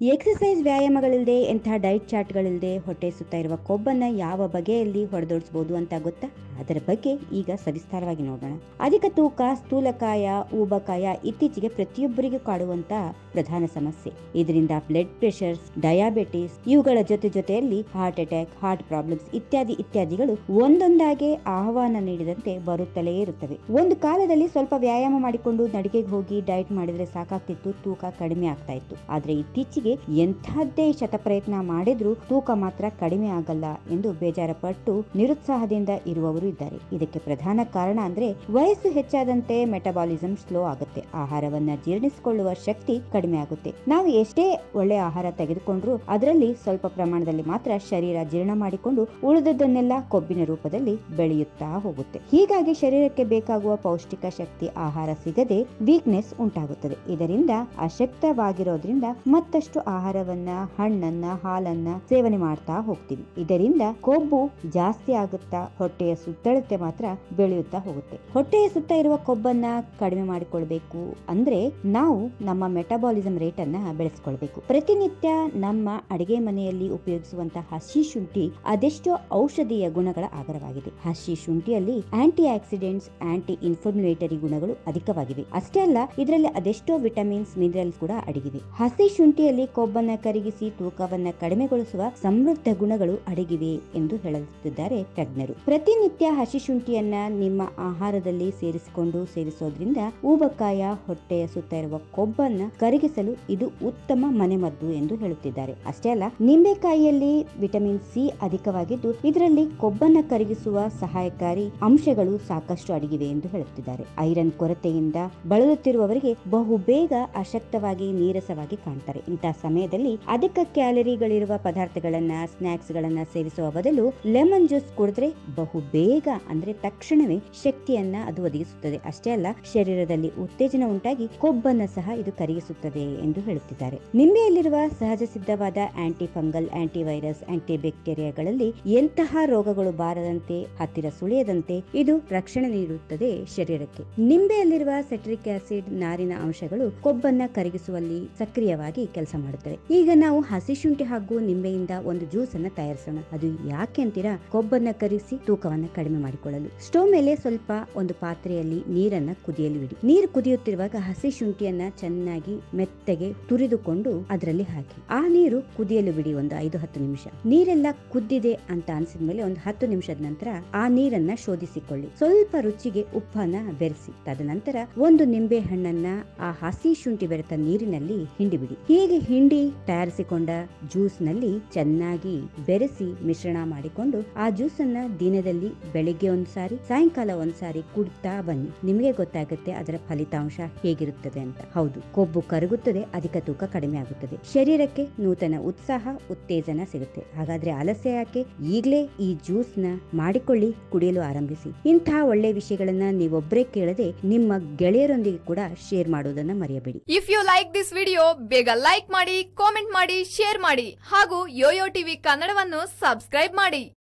exercise ವ್ಯಾಯಾಮಗಳಿಲ್ಲದೆ ಎಂಥ ಡೈಟ್ ಚಾರ್ಟ್ಗಳಿಲ್ಲದೆ ಹೊಟ್ಟೆ ಸುತ್ತ ಇರುವ ಕೊಬ್ಬನ್ನ ಯಾವ ಬಗೆಯಲ್ಲಿ ಹೊಡೆದೋಡಿಸಬಹುದು ಅಂತ ಗೊತ್ತಾ ಅದರ ಬಗ್ಗೆ ಈಗ ಸವಿಸ್ತಾರವಾಗಿ ನೋಡೋಣ ಅಧಿಕ ತೂಕ ಸ್ಥೂಲಕಾಯ ಊಬಕಾಯ ಇತ್ತೀಚೆಗೆ ಪ್ರತಿಯೊಬ್ಬರಿಗೂ ಕಾಡುವಂತ ಪ್ರಧಾನ ಸಮಸ್ಯೆ ಇದರಿಂದ ಬ್ಲಡ್ ಪ್ರೆಷರ್ ಡಯಾಬಿಟಿಸ್ ಇವುಗಳ ಜೊತೆ ಜೊತೆಯಲ್ಲಿ ಹಾರ್ಟ್ ಅಟ್ಯಾಕ್ ಹಾರ್ಟ್ ಪ್ರಾಬ್ಲಮ್ಸ್ ಇತ್ಯಾದಿ ಇತ್ಯಾದಿಗಳು ಒಂದೊಂದಾಗೆ ಆಹ್ವಾನ ನೀಡಿದಂತೆ ಬರುತ್ತಲೇ ಇರುತ್ತವೆ ಒಂದು ಕಾಲದಲ್ಲಿ ಸ್ವಲ್ಪ ವ್ಯಾಯಾಮ ಮಾಡಿಕೊಂಡು ನಡಿಗೆಗೆ ಹೋಗಿ ಡಯಟ್ ಮಾಡಿದ್ರೆ ಸಾಕಾಗ್ತಿತ್ತು ತೂಕ ಕಡಿಮೆ ಆಗ್ತಾ ಇತ್ತು ಆದ್ರೆ ಇತ್ತೀಚೆಗೆ ಎಂಥದ್ದೇ ಶತಪ್ರಯತ್ನ ಮಾಡಿದ್ರೂ ತೂಕ ಮಾತ್ರ ಕಡಿಮೆ ಆಗಲ್ಲ ಎಂದು ಬೇಜಾರಪಟ್ಟು ನಿರುತ್ಸಾಹದಿಂದ ಇರುವವರು ಇದ್ದಾರೆ ಇದಕ್ಕೆ ಪ್ರಧಾನ ಕಾರಣ ಅಂದ್ರೆ ವಯಸ್ಸು ಹೆಚ್ಚಾದಂತೆ ಮೆಟಬಾಲಿಸಂ ಸ್ಲೋ ಆಗುತ್ತೆ ಆಹಾರವನ್ನ ಜೀರ್ಣಿಸಿಕೊಳ್ಳುವ ಶಕ್ತಿ ಕಡಿಮೆ ಆಗುತ್ತೆ ನಾವು ಎಷ್ಟೇ ಒಳ್ಳೆ ಆಹಾರ ತೆಗೆದುಕೊಂಡ್ರೂ ಅದರಲ್ಲಿ ಸ್ವಲ್ಪ ಪ್ರಮಾಣದಲ್ಲಿ ಮಾತ್ರ ಶರೀರ ಜೀರ್ಣ ಮಾಡಿಕೊಂಡು ಉಳಿದದ್ದನ್ನೆಲ್ಲ ಕೊಬ್ಬಿನ ರೂಪದಲ್ಲಿ ಬೆಳೆಯುತ್ತಾ ಹೋಗುತ್ತೆ ಹೀಗಾಗಿ ಶರೀರಕ್ಕೆ ಬೇಕಾಗುವ ಪೌಷ್ಟಿಕ ಶಕ್ತಿ ಆಹಾರ ಸಿಗದೆ ವೀಕ್ನೆಸ್ ಉಂಟಾಗುತ್ತದೆ ಇದರಿಂದ ಅಶಕ್ತವಾಗಿರೋದ್ರಿಂದ ಮತ್ತಷ್ಟು ಆಹಾರವನ್ನ ಹಣ್ಣನ್ನ ಹಾಲನ್ನ ಸೇವನೆ ಮಾಡ್ತಾ ಹೋಗ್ತೀವಿ ಇದರಿಂದ ಕೊಬ್ಬು ಜಾಸ್ತಿ ಆಗುತ್ತಾ ಹೊಟ್ಟೆಯ ಸುತ್ತಳತೆ ಮಾತ್ರ ಬೆಳೆಯುತ್ತಾ ಹೋಗುತ್ತೆ ಹೊಟ್ಟೆಯ ಸುತ್ತ ಇರುವ ಕೊಬ್ಬನ್ನ ಕಡಿಮೆ ಮಾಡಿಕೊಳ್ಬೇಕು ಅಂದ್ರೆ ನಾವು ನಮ್ಮ ಮೆಟಬಾಲಿಸಂ ರೇಟ್ ಅನ್ನ ಬೆಳೆಸ್ಕೊಳ್ಬೇಕು ಪ್ರತಿನಿತ್ಯ ನಮ್ಮ ಅಡಿಗೆ ಮನೆಯಲ್ಲಿ ಉಪಯೋಗಿಸುವಂತಹ ಹಸಿ ಶುಂಠಿ ಅದೆಷ್ಟೋ ಔಷಧೀಯ ಗುಣಗಳ ಆಗರವಾಗಿದೆ ಹಸಿ ಶುಂಠಿಯಲ್ಲಿ ಆಂಟಿ ಆಕ್ಸಿಡೆಂಟ್ಸ್ ಆಂಟಿ ಇನ್ಫ್ಲಮೇಟರಿ ಗುಣಗಳು ಅಧಿಕವಾಗಿವೆ ಅಷ್ಟೇ ಅಲ್ಲ ಇದರಲ್ಲಿ ಅದೆಷ್ಟೋ ವಿಟಮಿನ್ಸ್ ಮಿನರಲ್ಸ್ ಕೂಡ ಅಡಗಿವೆ ಹಸಿ ಶುಂಠಿಯಲ್ಲಿ ಕೊಬ್ಬನ್ನ ಕರಗಿಸಿ ತೂಕವನ್ನ ಕಡಿಮೆಗೊಳಿಸುವ ಸಮೃದ್ಧ ಗುಣಗಳು ಅಡಗಿವೆ ಎಂದು ಹೇಳುತ್ತಿದ್ದಾರೆ ತಜ್ಞರು ಪ್ರತಿನಿತ್ಯ ಹಸಿ ಶುಂಠಿಯನ್ನ ನಿಮ್ಮ ಆಹಾರದಲ್ಲಿ ಸೇರಿಸಿಕೊಂಡು ಸೇವಿಸೋದ್ರಿಂದ ಊಬಕಾಯ ಹೊಟ್ಟೆಯ ಸುತ್ತ ಇರುವ ಕೊಬ್ಬನ್ನ ಕರಗಿಸಲು ಇದು ಉತ್ತಮ ಮನೆಮದ್ದು ಎಂದು ಹೇಳುತ್ತಿದ್ದಾರೆ ಅಷ್ಟೇ ಅಲ್ಲ ನಿಂಬೆಕಾಯಿಯಲ್ಲಿ ವಿಟಮಿನ್ ಸಿ ಅಧಿಕವಾಗಿದ್ದು ಇದರಲ್ಲಿ ಕೊಬ್ಬನ್ನ ಕರಗಿಸುವ ಸಹಾಯಕಾರಿ ಅಂಶಗಳು ಸಾಕಷ್ಟು ಅಡಗಿವೆ ಎಂದು ಹೇಳುತ್ತಿದ್ದಾರೆ ಐರನ್ ಕೊರತೆಯಿಂದ ಬಳಲುತ್ತಿರುವವರಿಗೆ ಬಹುಬೇಗ ಅಶಕ್ತವಾಗಿ ನೀರಸವಾಗಿ ಕಾಣ್ತಾರೆ ಇಂತಹ ಸಮಯದಲ್ಲಿ ಅಧಿಕ ಕ್ಯಾಲರಿಗಳಿರುವ ಪದಾರ್ಥಗಳನ್ನ ಸ್ನಾಕ್ಸ್ ಗಳನ್ನ ಸೇವಿಸುವ ಬದಲು ಲೆಮನ್ ಜ್ಯೂಸ್ ಕುಡಿದ್ರೆ ಬಹುಬೇಗ ಅಂದ್ರೆ ತಕ್ಷಣವೇ ಶಕ್ತಿಯನ್ನ ಅದು ಒದಗಿಸುತ್ತದೆ ಅಷ್ಟೇ ಅಲ್ಲ ಶರೀರದಲ್ಲಿ ಉತ್ತೇಜನ ಉಂಟಾಗಿ ಕೊಬ್ಬನ್ನ ಸಹ ಇದು ಕರಗಿಸುತ್ತದೆ ಎಂದು ಹೇಳುತ್ತಿದ್ದಾರೆ ನಿಂಬೆಯಲ್ಲಿರುವ ಸಹಜ ಸಿದ್ಧವಾದ anti fungal anti virus anti ಬ್ಯಾಕ್ಟೀರಿಯಾಗಳಲ್ಲಿ ಎಂತಹ ರೋಗಗಳು ಬಾರದಂತೆ ಹತ್ತಿರ ಸುಳಿಯದಂತೆ ಇದು ರಕ್ಷಣೆ ನೀಡುತ್ತದೆ ಶರೀರಕ್ಕೆ ನಿಂಬೆಯಲ್ಲಿರುವ ಸೆಟ್ರಿಕ್ ಆಸಿಡ್ ನಾರಿನ ಅಂಶಗಳು ಕೊಬ್ಬನ್ನ ಕರಗಿಸುವಲ್ಲಿ ಸಕ್ರಿಯವಾಗಿ ಕೆಲಸ ಮಾಡುತ್ತವೆ ಈಗ ನಾವು ಹಸಿ ಶುಂಠಿ ಹಾಗೂ ನಿಂಬೆಯಿಂದ ಒಂದು ಜ್ಯೂಸ್ ಅನ್ನ ತಯಾರಿಸೋಣ ಅದು ಯಾಕೆ ಅಂತೀರಾ ಕೊಬ್ಬನ್ನ ಕರಗಿಸಿ ತೂಕವನ್ನ ಕಡಿಮೆ ಮಾಡಿಕೊಳ್ಳಲು ಸ್ಟೋವ್ ಮೇಲೆ ಸ್ವಲ್ಪ ಒಂದು ಪಾತ್ರೆಯಲ್ಲಿ ನೀರನ್ನ ಕುದಿಯಲು ಇಡಿ ನೀರು ಕುದಿಯುತ್ತಿರುವಾಗ ಹಸಿ ಶುಂಠಿಯನ್ನ ಚೆನ್ನಾಗಿ ಮೆತ್ತಗೆ ತುರಿದುಕೊಂಡು ಅದರಲ್ಲಿ ಹಾಕಿ ಆ ನೀರು ಕುದಿಯಲು ಬಿಡಿ ಒಂದು ಐದು ಹತ್ತು ನಿಮಿಷ ನೀರೆಲ್ಲ ಕುದ್ದಿದೆ ಅಂತ ಅನ್ಸಿದ ಮೇಲೆ ಒಂದು ಹತ್ತು ನಿಮಿಷದ ನಂತರ ಆ ನೀರನ್ನ ಶೋಧಿಸಿಕೊಳ್ಳಿ ಸ್ವಲ್ಪ ರುಚಿಗೆ ಉಪ್ಪನ್ನ ಬೆರೆಸಿ ತದನಂತರ ಒಂದು ನಿಂಬೆ ಹಣ್ಣನ್ನ ಆ ಹಸಿ ಶುಂಠಿ ಬೆರೆತ ನೀರಿನಲ್ಲಿ ಹಿಂಡಿ ಬಿಡಿ ಹೀಗೆ ಹಿಂಡಿ ತಯಾರಿಸಿಕೊಂಡ ಜ್ಯೂಸ್ ನಲ್ಲಿ ಚೆನ್ನಾಗಿ ಬೆರೆಸಿ ಮಿಶ್ರಣ ಮಾಡಿಕೊಂಡು ಆ ಜ್ಯೂಸ್ ಅನ್ನ ದಿನದಲ್ಲಿ ಬೆಳಿಗ್ಗೆ ಒಂದ್ಸಾರಿ ಸಾಯಂಕಾಲ ಒಂದ್ಸಾರಿ ಕುಡ್ತಾ ಬನ್ನಿ ನಿಮಗೆ ಗೊತ್ತಾಗುತ್ತೆ ಅದರ ಫಲಿತಾಂಶ ಹೇಗಿರುತ್ತದೆ ಅಂತ ಹೌದು ಕೊಬ್ಬು ಕರಗುತ್ತದೆ ಅಧಿಕ ತೂಕ ಕಡಿಮೆ ಆಗುತ್ತದೆ ಶರೀರಕ್ಕೆ ನೂತನ ಉತ್ಸಾಹ ಉತ್ತೇಜನ ಸಿಗುತ್ತೆ ಹಾಗಾದ್ರೆ ಆಲಸ್ಯ ಯಾಕೆ ಈಗಲೇ ಈ ಜ್ಯೂಸ್ ನ ಮಾಡಿಕೊಳ್ಳಿ ಕುಡಿಯಲು ಆರಂಭಿಸಿ ಇಂತಹ ಒಳ್ಳೆ ವಿಷಯಗಳನ್ನ ನೀವೊಬ್ಬರೇ ಕೇಳದೆ ನಿಮ್ಮ ಗೆಳೆಯರೊಂದಿಗೆ ಕೂಡ ಶೇರ್ ಮಾಡೋದನ್ನ ಮರೆಯಬೇಡಿ if you like this video ಬೇಗ ಲೈಕ್ ಮಾಡಿ ಕಾಮೆಂಟ್ ಮಾಡಿ ಶೇರ್ ಮಾಡಿ ಹಾಗೂ ಯೋಯೋ ಟಿವಿ ಕನ್ನಡವನ್ನು ಸಬ್ಸ್ಕ್ರೈಬ್ ಮಾಡಿ